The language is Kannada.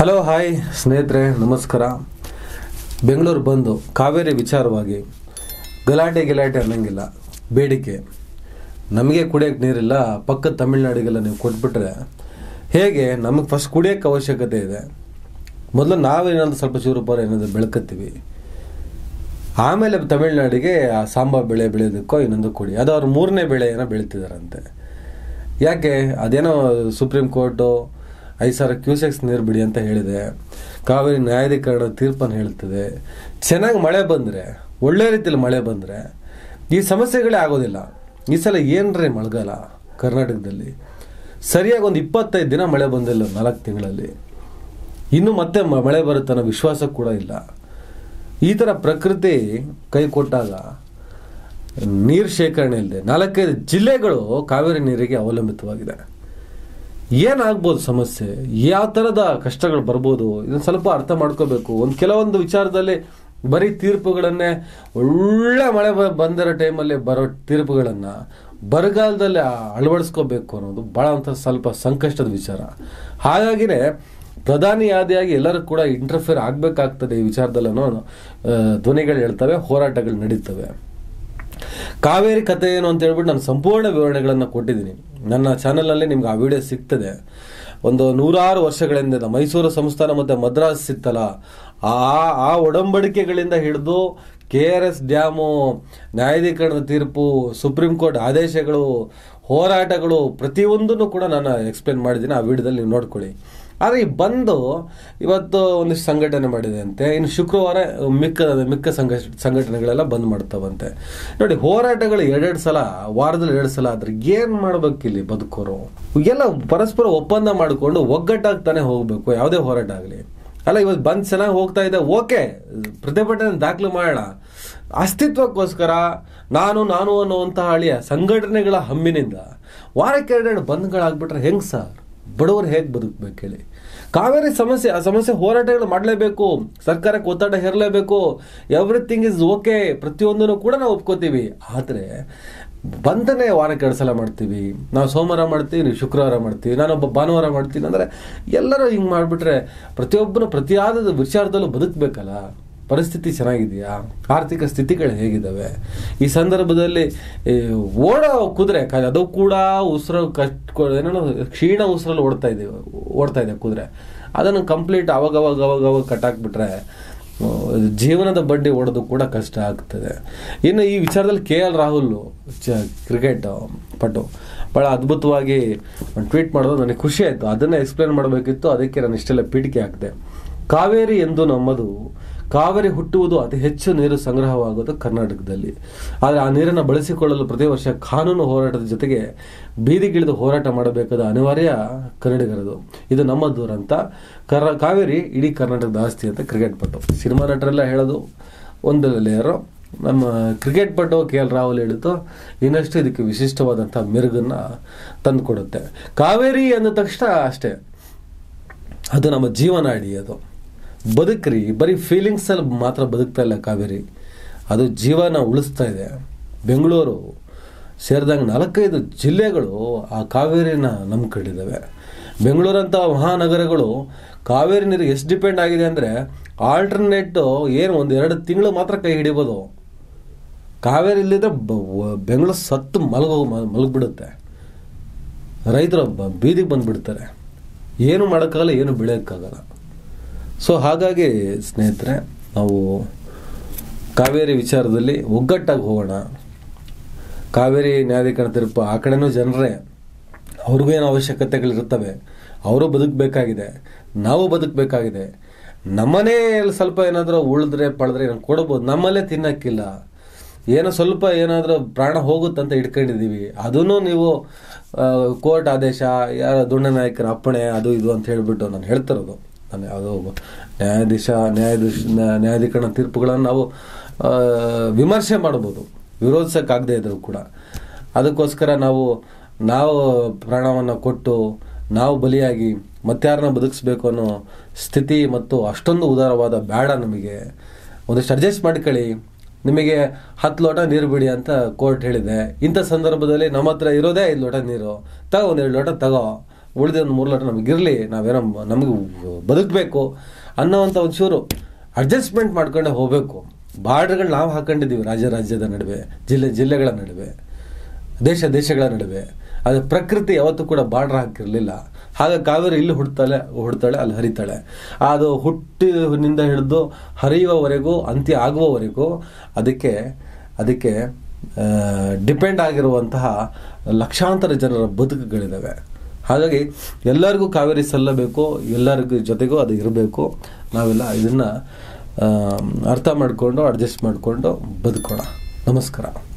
ಹಲೋ ಹಾಯ್ ಸ್ನೇಹಿತರೆ ನಮಸ್ಕಾರ ಬೆಂಗಳೂರು ಬಂದು ಕಾವೇರಿ ವಿಚಾರವಾಗಿ ಗಲಾಟೆ ಗಿಲಾಟೆ ಅನ್ನಂಗಿಲ್ಲ ಬೇಡಿಕೆ ನಮಗೆ ಕುಡಿಯೋಕ್ಕೆ ನೀರಿಲ್ಲ ಪಕ್ಕದ ತಮಿಳ್ನಾಡಿಗೆಲ್ಲ ನೀವು ಕೊಟ್ಬಿಟ್ರೆ ಹೇಗೆ ನಮಗೆ ಫಸ್ಟ್ ಕುಡಿಯೋಕ್ಕೆ ಅವಶ್ಯಕತೆ ಇದೆ ಮೊದಲು ನಾವೇನಾದ್ರು ಸ್ವಲ್ಪ ಚೂರುಪಾರು ಏನಾದ್ರು ಬೆಳ್ಕತ್ತೀವಿ ಆಮೇಲೆ ತಮಿಳ್ನಾಡಿಗೆ ಆ ಸಾಂಬಾ ಬೆಳೆ ಬೆಳೆಯೋದಕ್ಕೋ ಇನ್ನೊಂದು ಕೊಡಿ ಅದು ಅವ್ರು ಮೂರನೇ ಬೆಳೆ ಏನೋ ಬೆಳೀತಿದಾರಂತೆ ಯಾಕೆ ಅದೇನೋ ಸುಪ್ರೀಂ ಕೋರ್ಟು ಐದು ಸಾವಿರ ಕ್ಯೂಸೆಕ್ಸ್ ನೀರು ಬಿಡಿ ಅಂತ ಹೇಳಿದೆ ಕಾವೇರಿ ನ್ಯಾಯಾಧೀಕರಣ ತೀರ್ಪನ್ನು ಹೇಳ್ತದೆ ಚೆನ್ನಾಗಿ ಮಳೆ ಬಂದರೆ ಒಳ್ಳೆ ರೀತಿಯಲ್ಲಿ ಮಳೆ ಬಂದರೆ ಈ ಸಮಸ್ಯೆಗಳೇ ಆಗೋದಿಲ್ಲ ಈ ಸಲ ಏನ್ರಿ ಮಳೆಗಾಲ ಕರ್ನಾಟಕದಲ್ಲಿ ಸರಿಯಾಗಿ ಒಂದು ಇಪ್ಪತ್ತೈದು ದಿನ ಮಳೆ ಬಂದಿಲ್ಲ ನಾಲ್ಕು ತಿಂಗಳಲ್ಲಿ ಇನ್ನು ಮತ್ತೆ ಮ- ಮಳೆ ಬರುತ್ತೆ ಅನ್ನೋ ವಿಶ್ವಾಸ ಕೂಡ ಇಲ್ಲ ಈ ಥರ ಪ್ರಕೃತಿ ಕೈ ಕೊಟ್ಟಾಗ ನೀರು ಶೇಖರಣೆ ಇಲ್ಲದೆ ನಾಲ್ಕೈದು ಜಿಲ್ಲೆಗಳು ಕಾವೇರಿ ನೀರಿಗೆ ಅವಲಂಬಿತವಾಗಿದೆ ಏನಾಗ್ಬೋದು ಸಮಸ್ಯೆ ಯಾವ ಥರದ ಕಷ್ಟಗಳು ಬರ್ಬೋದು ಇದನ್ನ ಸ್ವಲ್ಪ ಅರ್ಥ ಮಾಡ್ಕೋಬೇಕು ಒಂದು ಕೆಲವೊಂದು ವಿಚಾರದಲ್ಲಿ ಬರೀ ತೀರ್ಪುಗಳನ್ನೇ ಒಳ್ಳೆ ಮಳೆ ಬ- ಬಂದಿರೋ ಟೈಮಲ್ಲಿ ಬರೋ ತೀರ್ಪುಗಳನ್ನು ಬರಗಾಲದಲ್ಲಿ ಅಳವಡಿಸ್ಕೋಬೇಕು ಅನ್ನೋದು ಭಾಳ ಅಂತ ಸ್ವಲ್ಪ ಸಂಕಷ್ಟದ ವಿಚಾರ ಹಾಗಾಗಿನೇ ಪ್ರಧಾನಿ ಆದಿಯಾಗಿ ಎಲ್ಲರೂ ಕೂಡ ಇಂಟರ್ಫಿಯರ್ ಆಗಬೇಕಾಗ್ತದೆ ಈ ವಿಚಾರದಲ್ಲಿ ಅನ್ನೋ ಆ, ಧ್ವನಿಗಳು ಹೇಳ್ತವೆ ಹೋರಾಟಗಳು ನಡೀತವೆ ಕಾವೇರಿ ಕಥೆ ಏನು ಅಂತ ಹೇಳ್ಬಿಟ್ಟು ನಾನು ಸಂಪೂರ್ಣ ವಿವರಣೆಗಳನ್ನು ಕೊಟ್ಟಿದ್ದೀನಿ ನನ್ನ ಚಾನಲಲ್ಲಿ ನಿಮ್ಗೆ ಆ ವಿಡಿಯೋ ಸಿಗ್ತದೆ ಒಂದು ನೂರಾರು ವರ್ಷಗಳಿಂದ ಮೈಸೂರು ಸಂಸ್ಥಾನ ಮತ್ತು ಮದ್ರಾಸ್ ಇತ್ತಲ್ಲ ಆ ಆ ಒಡಂಬಡಿಕೆಗಳಿಂದ ಹಿಡಿದು ಕೆ ಆರ್ ಎಸ್ ಡ್ಯಾಮು ನ್ಯಾಯಾಧೀಕರಣದ ತೀರ್ಪು ಸುಪ್ರೀಂ ಕೋರ್ಟ್ ಆದೇಶಗಳು ಹೋರಾಟಗಳು ಪ್ರತಿಯೊಂದನ್ನು ಕೂಡ ನಾನು ಎಕ್ಸ್ಪ್ಲೇನ್ ಮಾಡಿದ್ದೀನಿ ಆ ವಿಡಿಯೋದಲ್ಲಿ ನೀವು ನೋಡ್ಕೊಳ್ಳಿ ಆದರೆ ಈ ಬಂದು ಇವತ್ತು ಒಂದಿಷ್ಟು ಸಂಘಟನೆ ಮಾಡಿದೆ ಅಂತೆ ಇನ್ನು ಶುಕ್ರವಾರ ಮಿಕ್ಕ ಮಿಕ್ಕ ಸಂಘ ಸಂಘಟನೆಗಳೆಲ್ಲ ಬಂದ್ ಮಾಡ್ತಾವಂತೆ ನೋಡಿ ಹೋರಾಟಗಳು ಎರಡೆರಡು ಸಲ ವಾರದಲ್ಲಿ ಎರಡು ಸಲ ಆದ್ರೆ ಏನ್ ಮಾಡ್ಬೇಕಿಲ್ಲಿ ಬದುಕೋರು ಎಲ್ಲ ಪರಸ್ಪರ ಒಪ್ಪಂದ ಮಾಡಿಕೊಂಡು ಒಗ್ಗಟ್ಟಾಗ್ತಾನೆ ಹೋಗ್ಬೇಕು ಯಾವುದೇ ಹೋರಾಟ ಆಗಲಿ ಅಲ್ಲ ಇವತ್ತು ಬಂದ್ ಚೆನ್ನಾಗಿ ಹೋಗ್ತಾ ಇದೆ ಓಕೆ ಪ್ರತಿಭಟನೆ ದಾಖಲು ಮಾಡೋಣ ಅಸ್ತಿತ್ವಕ್ಕೋಸ್ಕರ ನಾನು ನಾನು ಅನ್ನುವಂತಹ ಹಳಿಯ ಸಂಘಟನೆಗಳ ಹಮ್ಮಿನಿಂದ ವಾರಕ್ಕೆ ಎರಡೆರಡು ಬಂದ್ಗಳಾಗ್ಬಿಟ್ರೆ ಹೆಂಗ್ ಸರ್ ಬಡವರು ಹೇಗೆ ಬದುಕಬೇಕು ಹೇಳಿ ಕಾವೇರಿ ಸಮಸ್ಯೆ ಆ ಸಮಸ್ಯೆ ಹೋರಾಟಗಳು ಮಾಡಲೇಬೇಕು ಸರ್ಕಾರಕ್ಕೆ ಒತ್ತಡ ಹೇರಲೇಬೇಕು ಎವ್ರಿಥಿಂಗ್ ಇಸ್ ಓಕೆ ಪ್ರತಿಯೊಂದನ್ನು ಕೂಡ ನಾವು ಒಪ್ಕೋತೀವಿ ಆದರೆ ಬಂಧನೆ ವಾರಕ್ಕೆ ಎರಡು ಸಲ ಮಾಡ್ತೀವಿ ನಾವು ಸೋಮವಾರ ಮಾಡ್ತೀವಿ ನೀವು ಶುಕ್ರವಾರ ಮಾಡ್ತೀವಿ ನಾನೊಬ್ಬ ಭಾನುವಾರ ಮಾಡ್ತೀನಿ ಅಂದರೆ ಎಲ್ಲರೂ ಹಿಂಗೆ ಮಾಡಿಬಿಟ್ರೆ ಪ್ರತಿಯೊಬ್ಬರು ಪ್ರತಿಯಾದ ವಿಚಾರದಲ್ಲೂ ಬದುಕಬೇಕಲ್ಲ ಪರಿಸ್ಥಿತಿ ಚೆನ್ನಾಗಿದೆಯಾ ಆರ್ಥಿಕ ಸ್ಥಿತಿಗಳು ಹೇಗಿದ್ದಾವೆ ಈ ಸಂದರ್ಭದಲ್ಲಿ ಈ ಓಡೋ ಕುದುರೆ ಕ- ಅದು ಕೂಡ ಉಸಿರು ಕಷ್ಟ ಏನೋ ಕ್ಷೀಣ ಉಸಿರಲ್ಲಿ ಓಡ್ತಾ ಇದೀವಿ ಓಡ್ತಾ ಇದೆ ಕುದುರೆ ಅದನ್ನು ಕಂಪ್ಲೀಟ್ ಅವಾಗ ಅವಾಗ ಅವಾಗ ಅವಾಗ ಕಟ್ಟಾಕ್ಬಿಟ್ರೆ ಆ, ಜೀವನದ ಬಡ್ಡಿ ಹೊಡೆದು ಕೂಡ ಕಷ್ಟ ಆಗ್ತದೆ ಇನ್ನು ಈ ವಿಚಾರದಲ್ಲಿ ಕೆ ಎಲ್ ರಾಹುಲ್ ಚ ಕ್ರಿಕೆಟ್ ಪಟು ಭಾಳ ಅದ್ಭುತವಾಗಿ ಒಂದು ಟ್ವೀಟ್ ಮಾಡೋದು ನನಗೆ ಖುಷಿ ಆಯಿತು ಅದನ್ನೇ ಎಕ್ಸ್ಪ್ಲೇನ್ ಮಾಡಬೇಕಿತ್ತು ಅದಕ್ಕೆ ನಾನು ಇಷ್ಟೆಲ್ಲ ಪೀಠಿಕೆ ಹಾಕಿದೆ ಕಾವೇರಿ ಎಂದು ನಮ್ಮದು ಕಾವೇರಿ ಹುಟ್ಟುವುದು ಅತಿ ಹೆಚ್ಚು ನೀರು ಸಂಗ್ರಹವಾಗುವುದು ಕರ್ನಾಟಕದಲ್ಲಿ ಆದರೆ ಆ ನೀರನ್ನು ಬಳಸಿಕೊಳ್ಳಲು ಪ್ರತಿ ವರ್ಷ ಕಾನೂನು ಹೋರಾಟದ ಜೊತೆಗೆ ಬೀದಿಗಿಳಿದು ಹೋರಾಟ ಮಾಡಬೇಕಾದ ಅನಿವಾರ್ಯ ಕನ್ನಡಿಗರದು ಇದು ನಮ್ಮ ದೂರಂತ ಕರ ಕಾವೇರಿ ಇಡೀ ಕರ್ನಾಟಕದ ಆಸ್ತಿ ಅಂತ ಕ್ರಿಕೆಟ್ ಪಟು ಸಿನಿಮಾ ನಟರೆಲ್ಲ ಹೇಳೋದು ಒಂದು ಲೇಯರು ನಮ್ಮ ಕ್ರಿಕೆಟ್ ಪಟು ಕೆ ಎಲ್ ರಾಹುಲ್ ಹೇಳಿದ್ದು ಇನ್ನಷ್ಟು ಇದಕ್ಕೆ ವಿಶಿಷ್ಟವಾದಂಥ ಮೆರುಗನ್ನು ತಂದುಕೊಡುತ್ತೆ ಕಾವೇರಿ ಅಂದ ತಕ್ಷಣ ಅಷ್ಟೇ ಅದು ನಮ್ಮ ಜೀವನಾಡಿ ಅದು ಬದುಕ್ರಿ ಬರೀ ಫೀಲಿಂಗ್ಸಲ್ಲಿ ಮಾತ್ರ ಬದುಕ್ತಾ ಇಲ್ಲ ಕಾವೇರಿ ಅದು ಜೀವನ ಉಳಿಸ್ತಾ ಇದೆ ಬೆಂಗಳೂರು ಸೇರಿದಂಗೆ ನಾಲ್ಕೈದು ಜಿಲ್ಲೆಗಳು ಆ ಕಾವೇರಿನ ನಂಬ್ಕೊಂಡಿದ್ದಾವೆ ಬೆಂಗಳೂರಂಥ ಮಹಾನಗರಗಳು ಕಾವೇರಿ ನೀರು ಎಷ್ಟು ಡಿಪೆಂಡ್ ಆಗಿದೆ ಅಂದರೆ ಆಲ್ಟರ್ನೇಟು ಏನು ಒಂದು ಎರಡು ತಿಂಗಳು ಮಾತ್ರ ಕೈ ಹಿಡಿಬೋದು ಕಾವೇರಿ ಇಲ್ಲಿದ್ರೆ ಬ- ಬೆಂಗಳೂರು ಸತ್ತು ಮಲಗೋ ಮಲಗಿಬಿಡುತ್ತೆ ರೈತರು ಬ- ಬೀದಿಗೆ ಬಂದುಬಿಡ್ತಾರೆ ಏನು ಮಾಡೋಕ್ಕಾಗಲ್ಲ ಏನು ಬೆಳೆಯೋಕ್ಕಾಗಲ್ಲ ಸೊ ಹಾಗಾಗಿ ಸ್ನೇಹಿತರೆ ನಾವು ಕಾವೇರಿ ವಿಚಾರದಲ್ಲಿ ಒಗ್ಗಟ್ಟಾಗಿ ಹೋಗೋಣ ಕಾವೇರಿ ನ್ಯಾಯಾಧೀಕರಣ ತೀರ್ಪು ಆ ಕಡೆನೂ ಜನರೇ ಅವ್ರಿಗೂ ಏನೋ ಅವಶ್ಯಕತೆಗಳಿರ್ತವೆ ಅವರು ಬದುಕಬೇಕಾಗಿದೆ ನಾವು ಬದುಕಬೇಕಾಗಿದೆ ನಮ್ಮನೆಯಲ್ಲಿ ಸ್ವಲ್ಪ ಏನಾದರೂ ಉಳಿದ್ರೆ ಪಳೆದ್ರೆ ಏನೋ ಕೊಡ್ಬೋದು ನಮ್ಮಲ್ಲೇ ತಿನ್ನಕ್ಕಿಲ್ಲ ಏನೋ ಸ್ವಲ್ಪ ಏನಾದರೂ ಪ್ರಾಣ ಹೋಗುತ್ತಂತ ಇಟ್ಕೊಂಡಿದ್ದೀವಿ ಅದನ್ನು ನೀವು ಕೋರ್ಟ್ ಆದೇಶ ಯಾರ ದುಂಡ ನಾಯಕರ ಅಪ್ಪಣೆ ಅದು ಇದು ಅಂತ ಹೇಳಿಬಿಟ್ಟು ನಾನು ಹೇಳ್ತಿರೋದು ನಾನು ಯಾವುದೋ ಒಬ್ಬ ನ್ಯಾಯಾಧೀಶ ನ್ಯಾಯಾಧೀಶ ನ್ಯಾ- ನ್ಯಾಯಾಧೀಕರಣ ತೀರ್ಪುಗಳನ್ನು ನಾವು ಆ, ವಿಮರ್ಶೆ ಮಾಡ್ಬೋದು ವಿರೋಧಿಸೋಕ್ಕಾಗದೇ ಇದ್ರು ಕೂಡ ಅದಕ್ಕೋಸ್ಕರ ನಾವು ನಾವು ಪ್ರಾಣವನ್ನು ಕೊಟ್ಟು ನಾವು ಬಲಿಯಾಗಿ ಮತ್ತಾರನ್ನ ಬದುಕಿಸ್ಬೇಕು ಅನ್ನೋ ಸ್ಥಿತಿ ಮತ್ತು ಅಷ್ಟೊಂದು ಉದಾರವಾದ ಬೇಡ ನಮಗೆ ಒಂದಿಷ್ಟು ಅಡ್ಜಸ್ಟ್ ಮಾಡ್ಕೊಳ್ಳಿ ನಿಮಗೆ ಹತ್ತು ಲೋಟ ನೀರು ಬಿಡಿ ಅಂತ ಕೋರ್ಟ್ ಹೇಳಿದೆ ಇಂಥ ಸಂದರ್ಭದಲ್ಲಿ ನಮ್ಮ ಹತ್ರ ಇರೋದೇ ಐದು ಲೋಟ ನೀರು ತಗೋ ಒಂದೆರಡು ಲೋಟ ತಗೋ ಉಳಿದ ಒಂದು ಮೂರು ಲೀಟರ್ ನಮಗಿರಲಿ ನಾವೇನೋ ನಮಗೆ ಬದುಕಬೇಕು ಅನ್ನೋವಂಥ ಒಂಚೂರು ಅಡ್ಜಸ್ಟ್ಮೆಂಟ್ ಮಾಡ್ಕೊಂಡೆ ಹೋಗಬೇಕು ಬಾರ್ಡರ್ಗಳು ನಾವು ಹಾಕೊಂಡಿದ್ದೀವಿ ರಾಜ್ಯ ರಾಜ್ಯದ ನಡುವೆ ಜಿಲ್ಲೆ ಜಿಲ್ಲೆಗಳ ನಡುವೆ ದೇಶ ದೇಶಗಳ ನಡುವೆ ಅದು ಪ್ರಕೃತಿ ಯಾವತ್ತೂ ಕೂಡ ಬಾರ್ಡರ್ ಹಾಕಿರಲಿಲ್ಲ ಹಾಗೆ ಕಾವೇರಿ ಇಲ್ಲಿ ಹುಡ್ತಾಳೆ ಹುಡ್ತಾಳೆ ಅಲ್ಲಿ ಹರಿತಾಳೆ ಅದು ಹುಟ್ಟಿನಿಂದ ಹಿಡಿದು ಹರಿಯುವವರೆಗೂ ಅಂತ್ಯ ಆಗುವವರೆಗೂ ಅದಕ್ಕೆ ಅದಕ್ಕೆ ಡಿಪೆಂಡ್ ಆಗಿರುವಂತಹ ಲಕ್ಷಾಂತರ ಜನರ ಬದುಕುಗಳಿದ್ದಾವೆ ಹಾಗಾಗಿ ಎಲ್ಲರಿಗೂ ಕಾವೇರಿ ಸಲ್ಲಬೇಕು ಎಲ್ಲರಿಗೂ ಜೊತೆಗೂ ಅದು ಇರಬೇಕು ನಾವೆಲ್ಲ ಇದನ್ನು ಅರ್ಥ ಮಾಡಿಕೊಂಡು ಅಡ್ಜಸ್ಟ್ ಮಾಡಿಕೊಂಡು ಬದುಕೋಣ ನಮಸ್ಕಾರ